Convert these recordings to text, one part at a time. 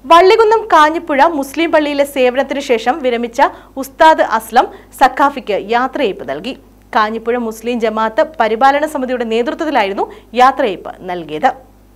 വള്ളികുന്നം കാഞ്ഞിപ്പുഴ മുസ്ലിം പള്ളിയിലെ സേവനത്തിനു ശേഷം വിരമിച്ച ഉസ്താദ് അസ്ലം സഖാഫിക്ക് യാത്രയയപ്പ് നൽകി കാഞ്ഞിപ്പുഴ മുസ്ലിം ജമാഅത്ത് പരിപാലന സമിതിയുടെ നേതൃത്വത്തിലായിരുന്നു യാത്രയയപ്പ് നൽകിയത്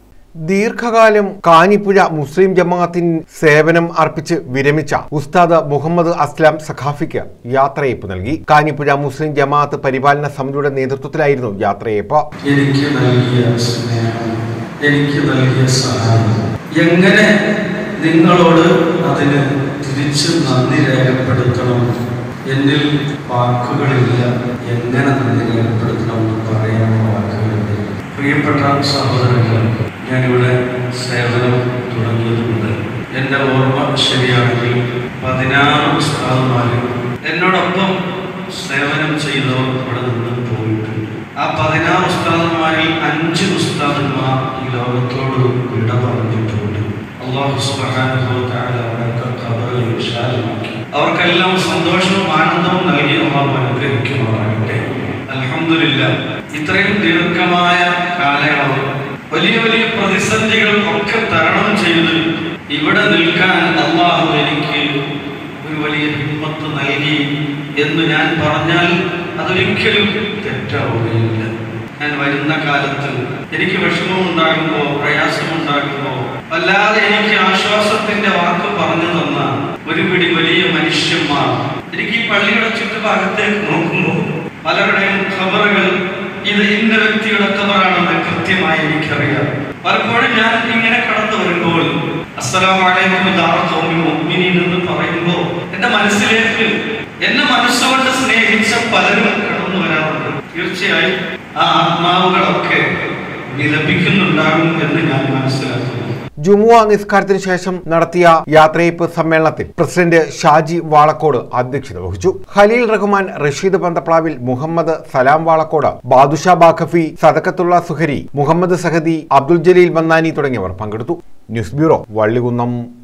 ദീർഘകാലം കാഞ്ഞിപ്പുഴ മുസ്ലിം ജമാഅത്തിൻ സേവനം അർപ്പിച്ച് വിരമിച്ച ഉസ്താദ് മുഹമ്മദ് അസ്ലാം സഖാഫിക്ക് യാത്രയയപ്പ് നൽകി കാഞ്ഞിപ്പുഴ മുസ്ലിം ജമാഅത്ത് പരിപാലന സമിതിയുടെ നേതൃത്വത്തിലായിരുന്നു യാത്രയയപ്പ് എനിക്ക് നൽകിയ സ്നേഹം എനിക്ക് നൽകിയ സഹായം എങ്ങനെ നിങ്ങളോട് അതിന് തിരിച്ച് നന്ദി രേഖപ്പെടുത്തണം എന്നിൽ വാക്കുകളില്ല എങ്ങനെ നന്ദി രേഖപ്പെടുത്തണം എന്ന് പറയാൻ വാക്കുകളില്ല പ്രിയപ്പെട്ട സഹോദരങ്ങൾ ഞാനിവിടെ സേവനം തുടങ്ങിയതുകൊണ്ട് എൻ്റെ ഓർമ്മ ശരിയാണെങ്കിൽ പതിനാറ് ഉസ്താദുമാർ എന്നോടൊപ്പം സേവനം ചെയ്തവർ ഇവിടെ നിന്ന് പോയിട്ടുണ്ട് ആ പതിനാറ് ഉസ്താദന്മാരിൽ അഞ്ച് ഉസ്താദന്മാർ ഈ ലോകത്തോട് വിട പറഞ്ഞിട്ടുണ്ട് അള്ളാഹു സുബ്ഹാനഹു വ തആല അവർക്ക് ഖബറുകൾ വിശാലമാക്കി അവർക്കെല്ലാം സന്തോഷവും ആനന്ദവും നൽകി അള്ളാഹു അനുഗ്രഹിക്കുമാറാകട്ടെ അൽഹംദുലില്ല ഇത്രയും ദീർഘമായ കാലയളവ് വലിയ വലിയ പ്രതിസന്ധികൾ ഒക്കെ തരണം ചെയ്ത് ഇവിടെ നിൽക്കാൻ അള്ളാഹു എനിക്ക് ഒരു വലിയ ഹിമ്മത്ത് നൽകി എന്ന് ഞാൻ പറഞ്ഞാൽ അതൊരിക്കലും തെറ്റാവുകയില്ല ഞാൻ വരുന്ന കാലത്ത് എനിക്ക് വിഷമമുണ്ടാകുമ്പോ പ്രയാസമുണ്ടാകുമ്പോ അല്ലാതെ എനിക്ക് ആശ്വാസത്തിന്റെ വാക്ക് പറഞ്ഞു തന്ന ഒരു പിടി വലിയ മനുഷ്യന്മാർ എനിക്ക് ഈ പള്ളിയുടെ ചുറ്റുഭാഗത്തേക്ക് നോക്കുമ്പോൾ പലരുടെയും ഖബറുകൾ ഇത് ഇന്ന വ്യക്തിയുടെ ഖബറാണെന്ന് കൃത്യമായി എനിക്കറിയാം പലപ്പോഴും ഞാൻ ഇങ്ങനെ കടന്നു വരുമ്പോൾ അസ്സലാമലൈക്കും മുഅ്മിനീൻ എന്ന് പറയുമ്പോൾ എന്റെ മനസ്സിലേക്ക് എന്നെ മനസ്സുകൊണ്ട് സ്നേഹിച്ച പലരും കടന്നു വരാറുണ്ട് തീർച്ചയായും ആ ആത്മാവുകളൊക്കെ വിലപിക്കുന്നുണ്ടാകും എന്ന് ഞാൻ മനസ്സിലാക്കുന്നു ജുമുഅ നിസ്കാരത്തിന് ശേഷം നടത്തിയ യാത്രയപ്പ് സമ്മേളനത്തിൽ പ്രസിഡന്റ് ഷാജി വാളക്കോട് അധ്യക്ഷത വഹിച്ചു ഖലീൽ റഹ്മാൻ റഷീദ് പന്തപ്ലാവിൽ മുഹമ്മദ് സലാം വാളക്കോട് ബാദുഷാ ബാഖഫി സദക്കത്തുള്ള സുഹരി മുഹമ്മദ് സഹദി അബ്ദുൽ ജലീൽ മന്നാനി തുടങ്ങിയവർ പങ്കെടുത്തു ന്യൂസ് ബ്യൂറോ വള്ളികുന്നം